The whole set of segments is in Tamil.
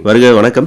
வருக வணக்கம்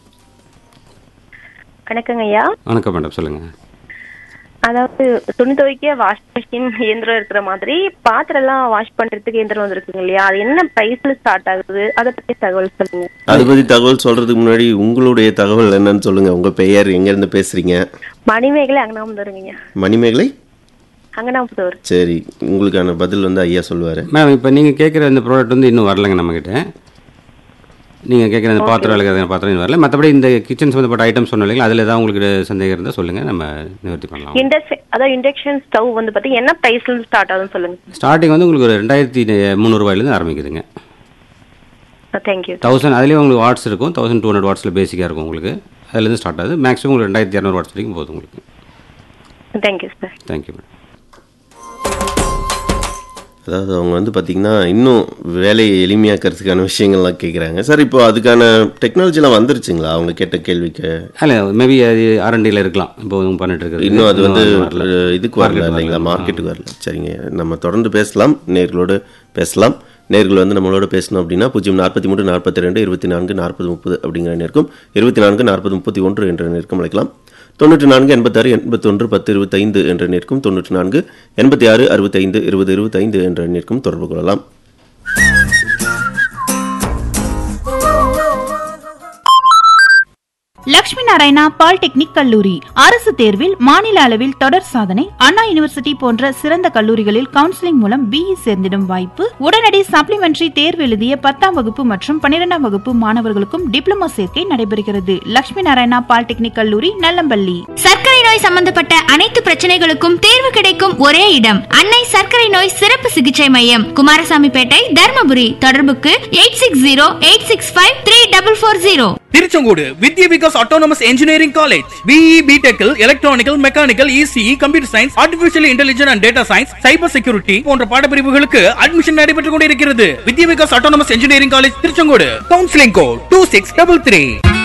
வணக்கங்க ஐயா வணக்கம் மேடம் சொல்லுங்க அதாவது துணி துவைக்க வாஷ் மிஷின் இயந்திரம் இருக்கிற மாதிரி பாத்திரம் எல்லாம் வாஷ் பண்றதுக்கு இயந்திரம் வந்திருக்குங்க இல்லையா அது என்ன பிரைஸ்ல ஸ்டார்ட் ஆகுது அதை பத்தி தகவல் சொல்லுங்க அதை பத்தி தகவல் சொல்றதுக்கு முன்னாடி உங்களுடைய தகவல் என்னன்னு சொல்லுங்க உங்க பெயர் எங்க இருந்து பேசுறீங்க மணிமேகலை அங்கனாமுதருங்க மணிமேகலை அங்கனாமுதூர் சரி உங்களுக்கான பதில் வந்து ஐயா சொல்லுவாரு மேம் இப்போ நீங்கள் கேட்குற இந்த ப்ராடக்ட் வந்து இன்னும் வரலைங்க நம்மக்கிட்ட நீங்கள் கேட்குற இந்த பாத்திரம் விளக்குற பாத்திரம் இன்னும் வரல மற்றபடி இந்த கிச்சன் சம்மந்தப்பட்ட ஐட்டம் சொன்னோம் இல்லைங்களா அதில் ஏதாவது உங்களுக்கு சந்தேகம் இருந்தால் சொல்லுங்கள் நம்ம நிவர்த்தி பண்ணலாம் இண்டக்ஷன் அதாவது இண்டக்ஷன் ஸ்டவ் வந்து பாத்தி என்ன பிரைஸ்ல ஸ்டார்ட் ஆகுதுன்னு சொல்லுங்க ஸ்டார்டிங் வந்து உங்களுக்கு ஒரு ரெண்டாயிரத்தி முந்நூறுபாயிலேருந்து ஆரம்பிக்குதுங்க தேங்க்யூ தௌசண்ட் அதுலேயும் உங்களுக்கு வாட்ஸ் இருக்கும் தௌசண்ட் டூ ஹண்ட்ரட் வாட்ஸில் பேசிக்காக இருக்கும் உங்களுக்கு அதுலேருந்து ஸ்டார்ட் ஆகுது மேக்ஸிமம் உங்களுக்கு ரெண்டாயிரத்தி இரநூறு வாட்ஸ் வரைக்கும் போகுது உங்களுக்கு தேங்க்யூ சார் தேங்க்யூ மேடம் அதாவது அவங்க வந்து பாத்தீங்கன்னா இன்னும் வேலையை எளிமையாக்கிறதுக்கான விஷயங்கள்லாம் கேட்குறாங்க சார் இப்போ அதுக்கான டெக்னாலஜிலாம் வந்துருச்சுங்களா அவங்க கேட்ட கேள்விக்கு இல்லை மேபி அது ஆர்என்டியில் இருக்கலாம் இப்போ பண்ணிட்டு இருக்கிறது இன்னும் அது வந்து வரல. அஹ், இதுக்கு வரல இல்லைங்களா மார்க்கெட்டுக்கு வரல சரிங்க நம்ம தொடர்ந்து பேசலாம் நேர்களோடு பேசலாம் நேர்கள் வந்து நம்மளோட பேசணும் அப்படின்னா பூஜ்ஜியம் நாற்பத்தி மூணு நாற்பத்தி ரெண்டு இருபத்தி நான்கு நாற்பது முப்பது அப்படிங்கிற நேர்க்கும் இருபத்தி நான்கு நாற்பது முப்பத்தி ஒன்று என்ற நேர்க்கும் அழைக்கலாம் தொண்ணூற்றி நான்கு எண்பத்தாறு எண்பத்தொன்று பத்து இருபத்தைந்து என்ற நேர்க்கும் தொண்ணூற்றி நான்கு எண்பத்தி ஆறு அறுபத்தைந்து இருபது இருபத்தைந்து என்ற நேர்க்கும் தொடர்பு கொள்ளலாம் லட்சுமி நாராயணா பாலிடெக்னிக் கல்லூரி அரசு தேர்வில் மாநில அளவில் தொடர் சாதனை அண்ணா யூனிவர்சிட்டி போன்ற சிறந்த கல்லூரிகளில் கவுன்சிலிங் மூலம் பிஇ சேர்ந்திடும் வாய்ப்பு உடனடி சப்ளிமெண்டரி தேர்வு எழுதிய பத்தாம் வகுப்பு மற்றும் பன்னிரெண்டாம் வகுப்பு மாணவர்களுக்கும் டிப்ளமோ சேர்க்கை நடைபெறுகிறது லட்சுமி நாராயணா பாலிடெக்னிக் கல்லூரி நல்லம்பள்ளி சர்க்கரை நோய் சம்பந்தப்பட்ட அனைத்து பிரச்சனைகளுக்கும் தீர்வு கிடைக்கும் ஒரே இடம் அன்னை சர்க்கரை நோய் சிறப்பு சிகிச்சை மையம் குமாரசாமிப்பேட்டை தர்மபுரி தொடர்புக்கு eight six zero eight six five three double four zero Tiruchengode Vidya Vikas autonomous engineering college BE பிடெக்கில் electrical mechanical ECE computer science artificial intelligence and data science cyber security போன்ற பாடப்பிரிவுகளுக்கு அட்மிஷன் நடைபெற்றுக் கொண்டிருக்கிறது Vidya Vikas autonomous engineering college Tiruchengode counselling code two six double three